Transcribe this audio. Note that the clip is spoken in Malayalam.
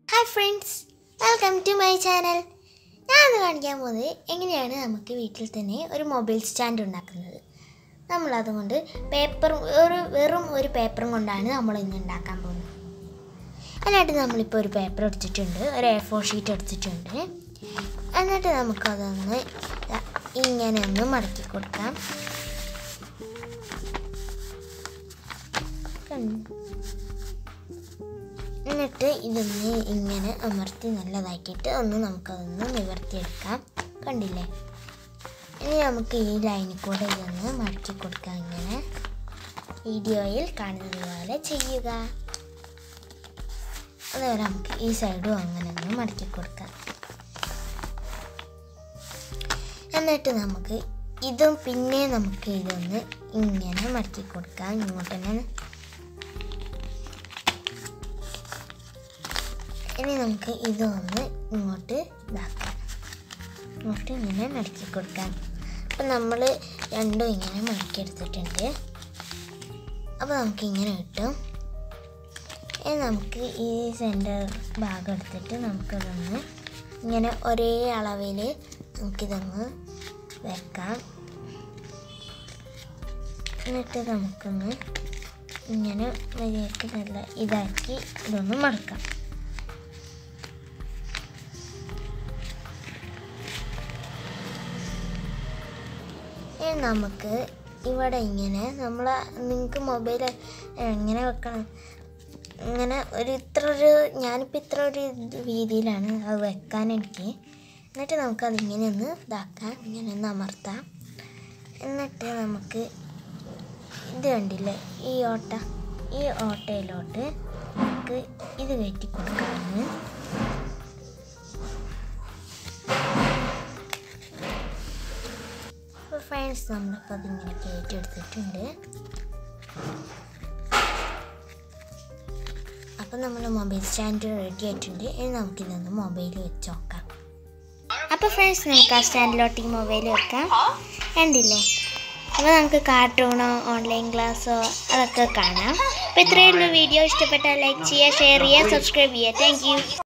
Hi friends welcome to my channel ഞാൻ ഇന്ന് കാണിക്കാൻ പോകുന്നത് എങ്ങനെയാണ് നമുക്ക് വീട്ടിൽ തന്നെ ഒരു മൊബൈൽ സ്റ്റാൻഡ് ഉണ്ടാക്കുന്നത് നമ്മൾ അതുകൊണ്ട് പേപ്പർ ഒരു വെറും ഒരു പേപ്പറും കൊണ്ടാണ് നമ്മൾ ഇന്ന് ഉണ്ടാക്കാൻ പോകുന്നത് അതിനായിട്ട് നമ്മളിപ്പോൾ ഒരു പേപ്പർ എടുത്തിട്ടുണ്ട് ഒരു എ ഫോർ ഷീറ്റ് എടുത്തിട്ടുണ്ട് എന്നിട്ട് നമുക്കതൊന്ന് ദാ ഇങ്ങനെ ഒന്ന് മടക്കി കൊടുക്കാം കണ്ടോ? എന്നിട്ട് ഇതൊന്ന് ഇങ്ങനെ അമർത്തി നല്ലതാക്കിയിട്ട് ഒന്ന് നമുക്കതൊന്ന് നിവർത്തിയെടുക്കാം കണ്ടില്ലേ ഇനി നമുക്ക് ഈ ലൈനിൽ കൂടെ ഇതൊന്ന് മടക്കി കൊടുക്കാം ഇങ്ങനെ വീഡിയോയിൽ കാണുന്നത് പോലെ ചെയ്യുക അതുപോലെ നമുക്ക് ഈ സൈഡും അങ്ങനെ ഒന്ന് മടക്കി കൊടുക്കാം എന്നിട്ട് നമുക്ക് ഇതും പിന്നെ നമുക്ക് ഇതൊന്ന് ഇങ്ങനെ മടക്കി കൊടുക്കാം ഇങ്ങോട്ട് തന്നെ ഇനി നമുക്ക് ഇതൊന്ന് ഇങ്ങോട്ട് ഇതാക്കാം ഇങ്ങോട്ട് ഇങ്ങനെ മടക്കി കൊടുക്കാം അപ്പം നമ്മൾ രണ്ടും ഇങ്ങനെ മടക്കിയെടുത്തിട്ടുണ്ട് അപ്പോൾ നമുക്ക് ഇങ്ങനെ കിട്ടും ഇനി നമുക്ക് ഈ സെൻറ്റർ ഭാഗം എടുത്തിട്ട് നമുക്കതൊന്ന് ഇങ്ങനെ ഒരേ അളവിൽ നമുക്കിതൊന്ന് വെക്കാം എന്നിട്ട് നമുക്കൊന്ന് ഇങ്ങനെ മര്യാദക്ക് നല്ല ഇതാക്കി ഇതൊന്ന് മടക്കാം ഇനി നമുക്ക് ഇവിടെ ഇങ്ങനെ നമ്മൾ നിങ്ങൾക്ക് മൊബൈൽ എങ്ങനെ വെക്കണം ഇങ്ങനെ ഒരു ഇത്ര ഒരു ഞാനിപ്പോൾ ഇത്ര ഒരു ഇത് രീതിയിലാണ് അത് വെക്കാൻ എനിക്ക് എന്നിട്ട് നമുക്കത് ഇങ്ങനെ ഒന്ന് ഇതാക്കാം ഇങ്ങനെ ഒന്ന് അമർത്താം എന്നിട്ട് നമുക്ക് ഇത് കണ്ടില്ലേ ഈ ഓട്ട ഈ ഓട്ടയിലോട്ട് നമുക്ക് ഇത് കയറ്റി കൊടുക്കാമെന്ന് അപ്പോൾ ഫ്രണ്ട്സ് നമ്മളിപ്പോൾ അതിങ്ങനെ കയറ്റി എടുത്തിട്ടുണ്ട് അപ്പോൾ നമ്മൾ മൊബൈൽ സ്റ്റാൻഡ് റെഡി ആയിട്ടുണ്ട് ഇനി നമുക്കിതൊന്ന് മൊബൈൽ വെച്ച് നോക്കാം അപ്പോൾ ഫ്രണ്ട്സ് നമുക്ക് ആ സ്റ്റാൻഡിലോട്ട് ഈ മൊബൈൽ വെക്കാം കണ്ടില്ലേ അപ്പോൾ നമുക്ക് കാർട്ടൂണോ ഓൺലൈൻ ക്ലാസ്സോ അതൊക്കെ കാണാം അപ്പോൾ ഇത്രയേ ഉള്ളൂ വീഡിയോ ഇഷ്ടപ്പെട്ടാൽ ലൈക്ക് ചെയ്യുക ഷെയർ ചെയ്യുക സബ്സ്ക്രൈബ് ചെയ്യുക താങ്ക്